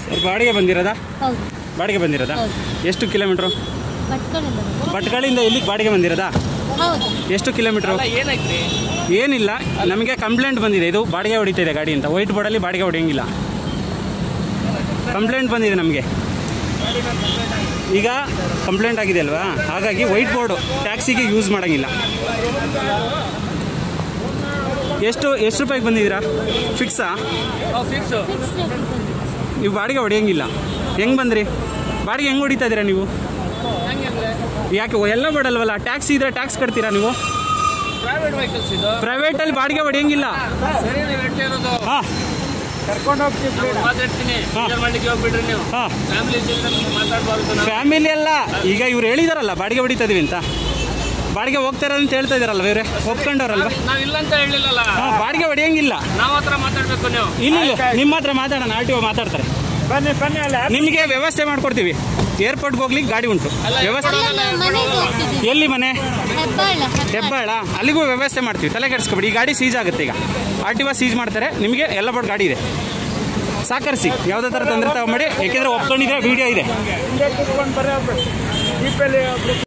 ಬಾಡಿಗೆ ಬಂದಿರೋದಾ ಹೌದು ಬಾಡಿಗೆ ಬಂದಿರೋದಾ ಹೌದು. ಎಷ್ಟು ಕಿಲೋಮೀಟ್ರು ಭಟ್ಕಳಿಂದ ಬಂದು ಭಟ್ಕಳಿಂದ ಇಲ್ಲಿಗೆ ಬಾಡಿಗೆ ಬಂದಿರೋದಾ ಹೌದು ಎಷ್ಟು ಕಿಲೋಮೀಟ್ರು ಏನೈತ್ರಿ ಏನಿಲ್ಲ ನಮಗೆ ಕಂಪ್ಲೇಂಟ್ ಬಂದಿದೆ ಇದು ಬಾಡಿಗೆ ಹೊಡಿತಾ ಇದೆ ಗಾಡಿ ಅಂತ ವೈಟ್ ಬೋರ್ಡಲ್ಲಿ ಬಾಡಿಗೆ ಹೊಡೆಯಂಗಿಲ್ಲ ಕಂಪ್ಲೇಂಟ್ ಬಂದಿದೆ ನಮಗೆ ಈಗ ಕಂಪ್ಲೇಂಟ್ ಆಗಿದೆ ಅಲ್ವಾ ಹಾಗಾಗಿ ವೈಟ್ ಬೋರ್ಡು ಟ್ಯಾಕ್ಸಿಗೆ ಯೂಸ್ ಮಾಡೋಂಗಿಲ್ಲ ಎಷ್ಟು ಎಷ್ಟು ರೂಪಾಯಿಗೆ ಬಂದಿದ್ದೀರಾ ಫಿಕ್ಸಾ ಫಿಕ್ಸ್ ಫಿಕ್ಸ್ ರೇಟ್ ಬಂದಿದೆ ನೀವು ಬಾಡಿಗೆ ಹೊಡೆಯಂಗಿಲ್ಲ ಹೆಂಗೆ ಬಂದ್ರಿ ಬಾಡಿಗೆ ಹೆಂಗೆ ಹೊಡಿತಾ ಇದ್ದೀರಾ ನೀವು ಯಾಕೆ ಎಲ್ಲ ಬಿಡಲ್ವಲ್ಲ ಟ್ಯಾಕ್ಸಿ ಇದ್ರೆ ಟ್ಯಾಕ್ಸ್ ಕಟ್ತೀರಾ ನೀವು ಪ್ರೈವೇಟ್ ವೆಹಿಕಲ್ಸ್ ಇದು ಪ್ರೈವೇಟಲ್ಲಿ ಬಾಡಿಗೆ ಹೊಡೆಯಂಗಿಲ್ಲ ಸರಿ ನೀವು ಹೇಳ್ತಾ ಇರೋದು ಹಾಂ ಕರ್ಕೊಂಡು ಹೋಗ್ತೀವಿ ಮಾತಾಡ್ತೀನಿ ಹಾ. ಬೇಜಾರ್ ಮಾಡ್ಲಿಕ್ಕೆ ಹೋಗ್ಬಿಡ್ರಿ ನೀವು ಹಾಂ ಫ್ಯಾಮಿಲಿ ಜೊತೆ ಮಾತಾಡಬಾರ್ದು ನಾವು ಫ್ಯಾಮಿಲಿ ಅಲ್ಲ ಈಗ ಇವ್ರು ಹೇಳಿದಾರಲ್ಲ ಬಾಡಿಗೆ ಹೊಡಿತಾ ಇದೀವಿ ಅಂತ ಬಾಡಿಗೆ ಹೋಗ್ತಾ ಇರೋದು ಅಂತ ಹೇಳ್ತಾ ಇದಾರಲ್ಲ ಇವ್ರೆ ಒಪ್ಕೊಂಡವ್ರಲ್ವ ನಾವ್ ಇಲ್ಲ ಅಂತ ಹೇಳಿಲ್ಲಲ್ಲ ಹಾಂ ಬಾಡಿಗೆ ಹೊಡೆಯಂಗಿಲ್ಲ ನಾವ್ ಹತ್ರ ಮಾತಾಡ್ಬೇಕು ನೀವು ಇಲ್ಲ ಇಲ್ಲ ನಿಮ್ಮ ಹತ್ರ ಮಾತಾಡೋಣ ಆರ್ ಟಿ ಒ ಮಾತಾಡ್ತಾರೆ ಬನ್ನಿ ಬನ್ನಿ ಅಲ್ಲ ನಿಮಗೆ ವ್ಯವಸ್ಥೆ ಮಾಡ್ಕೊಡ್ತೀವಿ ಏರ್ಪೋರ್ಟ್ಗೆ ಹೋಗ್ಲಿಕ್ಕೆ ಗಾಡಿ ಉಂಟು ವ್ಯವಸ್ಥೆ ಅಲ್ಲ ನಾವು ಮನೆಗೆ ಹೋಗ್ತಿದ್ದೀವಿ ಎಲ್ಲಿ ಮನೆ ಹೆಬ್ಬಾಳ ಹೆಬ್ಬಾಳ ಅಲ್ಲಿಗೂ ವ್ಯವಸ್ಥೆ ಮಾಡ್ತೀವಿ ತಲೆ ಕೆಡಿಸ್ಕೊಬೇಡಿ ಈ ಗಾಡಿ ಸೀಜ್ ಆಗುತ್ತೆ ಈಗ ಆರ್ ಟಿ ಒ ಸೀಜ್ ಮಾಡ್ತಾರೆ ನಿಮಗೆ ಎಲ್ಲ ಬೋರ್ಡ್ ಗಾಡಿ ಇದೆ ಸಾಕರಿಸಿ ಯಾವುದೇ ಥರ ತೊಂದರೆ ತಗೊಂಬೇಡಿ ಯಾಕೆಂದರೆ ಒಪ್ಕೊಂಡಿದ್ರೆ ವಿಡಿಯೋ ಇದೆ